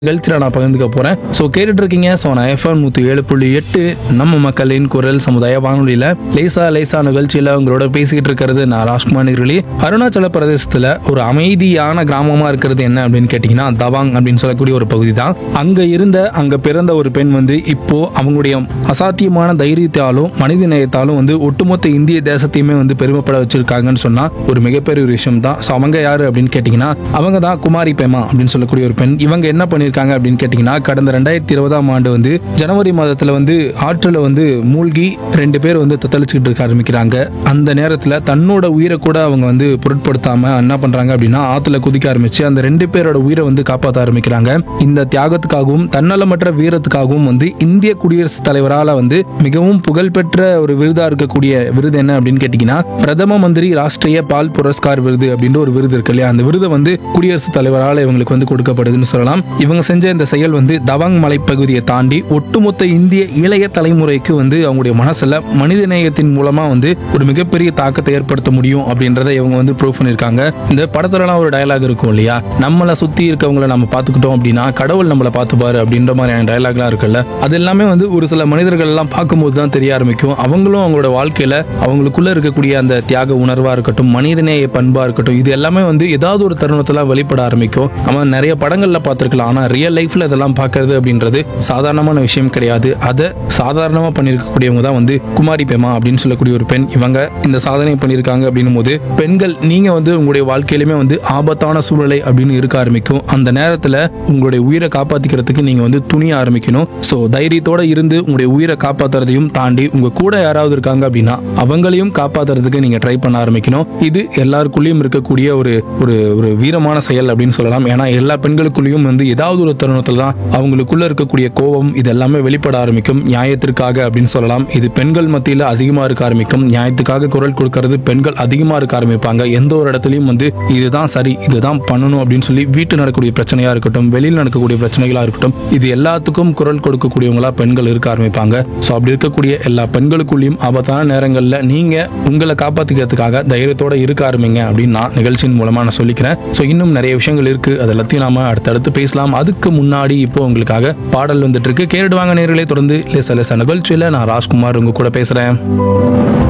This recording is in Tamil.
நிகழ்ச்சியில் நான் பகிர்ந்துக்க போகிறேன் ஸோ கேட்டுட்டு இருக்கீங்க ஸோ நான் எஃப்எம் நூற்றி ஏழு புள்ளி எட்டு நம்ம மக்களின் குரல் சமுதாய வானொலியில் லேசா லேசா நிகழ்ச்சியில் உங்களோட பேசிக்கிட்டு இருக்கிறது நான் ராஜ்குமார் நிர்வலி அருணாச்சல பிரதேசத்தில் ஒரு அமைதியான கிராமமாக இருக்கிறது என்ன அப்படின்னு கேட்டிங்கன்னா தவாங் அப்படின்னு சொல்லக்கூடிய ஒரு பகுதி தான் அங்கே இருந்த அங்கே பிறந்த ஒரு பெண் வந்து இப்போ அவங்களுடைய அசாத்தியமான தைரியத்தாலும் மனித நேயத்தாலும் வந்து ஒட்டுமொத்த இந்திய தேசத்தையுமே வந்து பெருமைப்பட வச்சிருக்காங்கன்னு சொன்னா ஒரு மிகப்பெரிய ஒரு விஷயம் தான் ஸோ அவங்க யாரு அப்படின்னு கேட்டிங்கன்னா அவங்க தான் குமாரி பேமா அப்படின்னு சொல்லக்கூடிய ஒரு பெண் இவங்க என்ன பண்ணியிருக்காங்க அப்படின்னு கேட்டிங்கன்னா கடந்த ரெண்டாயிரத்தி இருபதாம் ஆண்டு வந்து ஜனவரி மாதத்தில் வந்து ஆற்றில் வந்து மூழ்கி ரெண்டு பேர் வந்து தத்தளிச்சுக்கிட்டு இருக்க ஆரம்பிக்கிறாங்க அந்த நேரத்தில் தன்னோட உயிரை கூட அவங்க வந்து பொருட்படுத்தாம என்ன பண்றாங்க அப்படின்னா ஆற்றுல குதிக்க ஆரம்பிச்சு அந்த ரெண்டு பேரோட உயிரை வந்து காப்பாற்ற ஆரம்பிக்கிறாங்க இந்த தியாகத்துக்காகவும் தன்னலமற்ற வீரத்துக்காகவும் வந்து இந்திய குடியரசுத் தலைவரால் வந்து மிகவும் புகழ்பெற்ற ஒரு விருதா இருக்கக்கூடிய விருது என்ன அப்படின்னு கேட்டிங்கன்னா பிரதம மந்திரி ராஷ்டிரிய பால் புரஸ்கார் விருது அப்படின்ற ஒரு விருது இருக்கு இல்லையா அந்த விருதை வந்து குடியரசுத் தலைவரால் இவங்களுக்கு வந்து கொடுக்கப்படுதுன்னு சொல்லலாம் இவங்க செஞ்ச இந்த செயல் வந்து தவாங் மலைப்பகுதியை தாண்டி ஒட்டுமொத்த இந்திய இளைய தலைமுறைக்கு வந்து அவங்களுடைய மனசுல மனித நேயத்தின் மூலமா வந்து ஒரு மிகப்பெரிய தாக்கத்தை ஏற்படுத்த முடியும் அப்படின்றத இவங்க வந்து ப்ரூவ் பண்ணியிருக்காங்க இந்த படத்துலலாம் ஒரு டயலாக் இருக்கும் இல்லையா நம்மளை சுத்தி இருக்கவங்கள நம்ம பார்த்துக்கிட்டோம் அப்படின்னா கடவுள் நம்மளை பார்த்துப்பாரு அப்படின்ற மாதிரியான டயலாக்லாம் இருக்குல்ல அது எல்லாமே வந்து ஒரு சில மனிதர்கள் எல்லாம் பார்க்கும்போது தான் தெரிய ஆரம்பிக்கும் அவங்களும் அவங்களோட வாழ்க்கையில அவங்களுக்குள்ள இருக்கக்கூடிய அந்த தியாக உணர்வா இருக்கட்டும் மனிதநேய பண்பா இருக்கட்டும் இது எல்லாமே வந்து ஏதாவது ஒரு தருணத்துல வெளிப்பட ஆரம்பிக்கும் நம்ம நிறைய படங்கள்ல பார்த்திருக்கலாம் ஆனா ரியல் லைஃப்ல இதெல்லாம் பார்க்கறது அப்படின்றது சாதாரணமான விஷயம் கிடையாது அதை சாதாரணமா பண்ணியிருக்கக்கூடியவங்க தான் வந்து குமாரி பேமா அப்படின்னு சொல்லக்கூடிய ஒரு பெண் இவங்க இந்த சாதனை பண்ணியிருக்காங்க அப்படின்னும் போது பெண்கள் நீங்க வந்து உங்களுடைய வாழ்க்கையிலுமே வந்து ஆபத்தான சூழ்நிலை அப்படின்னு இருக்க ஆரம்பிக்கும் அந்த நேரத்துல உங்களுடைய உயிரை காப்பாத்திக்கிறதுக்கு நீங்க வந்து துணிய ஆரம்பிக்கணும் ஸோ தைரியத்தோட இருந்து உங்களுடைய உயிரை காப்பாத்துறதையும் தாண்டி உங்க கூட யாராவது இருக்காங்க அப்படின்னா அவங்களையும் காப்பாத்துறதுக்கு நீங்க ட்ரை பண்ண ஆரம்பிக்கணும் இது எல்லாருக்குள்ளேயும் இருக்கக்கூடிய ஒரு ஒரு ஒரு வீரமான செயல் அப்படின்னு சொல்லலாம் ஏன்னா எல்லா பெண்களுக்குள்ளேயும் வந்து ஏதாவது ஒரு தருணத்துல தான் அவங்களுக்குள்ள இருக்கக்கூடிய கோபம் இது எல்லாமே வெளிப்பட ஆரம்பிக்கும் நியாயத்திற்காக அப்படின்னு சொல்லலாம் இது பெண்கள் மத்தியில அதிகமா இருக்க ஆரம்பிக்கும் நியாயத்துக்காக குரல் கொடுக்கறது பெண்கள் அதிகமா இருக்க ஆரம்பிப்பாங்க எந்த ஒரு இடத்துலயும் வந்து இதுதான் சரி இதுதான் பண்ணணும் அப்படின்னு சொல்லி வீட்டு நடக்கக்கூடிய பிரச்சனையா இருக்கட்டும் வெளியில் நடக்கக்கூடிய பிரச்சனைகளா இருக்கட்டும் இது எல்லாத்துக்கும் குரல் கொடுக்கக்கூடியவங்களா பெண்கள் இருக்க ஆரம்பிப்பாங்க ஸோ அப்படி இருக்கக்கூடிய எல்லா பெண்களுக்குள்ளேயும் ஆபத்தான நேரங்களில் நீங்க உங்களை காப்பாத்திக்கிறதுக்காக தைரியத்தோட இருக்க ஆரம்பிங்க அப்படின்னு நான் நிகழ்ச்சியின் மூலமா நான் சொல்லிக்கிறேன் ஸோ இன்னும் நிறைய விஷயங்கள் இருக்கு அது எல்லாத்தையும் நாம அடுத்தடுத்து பேசலாம் அதுக்கு முன்னாடி இப்போ உங்களுக்காக பாடல் வந்துட்டு இருக்கு கேட்டுடுவாங்க நேர்களே தொடர்ந்து லேச லேச நிகழ்ச்சியில நான் ராஜ்குமார் உங்க கூட பேசுறேன்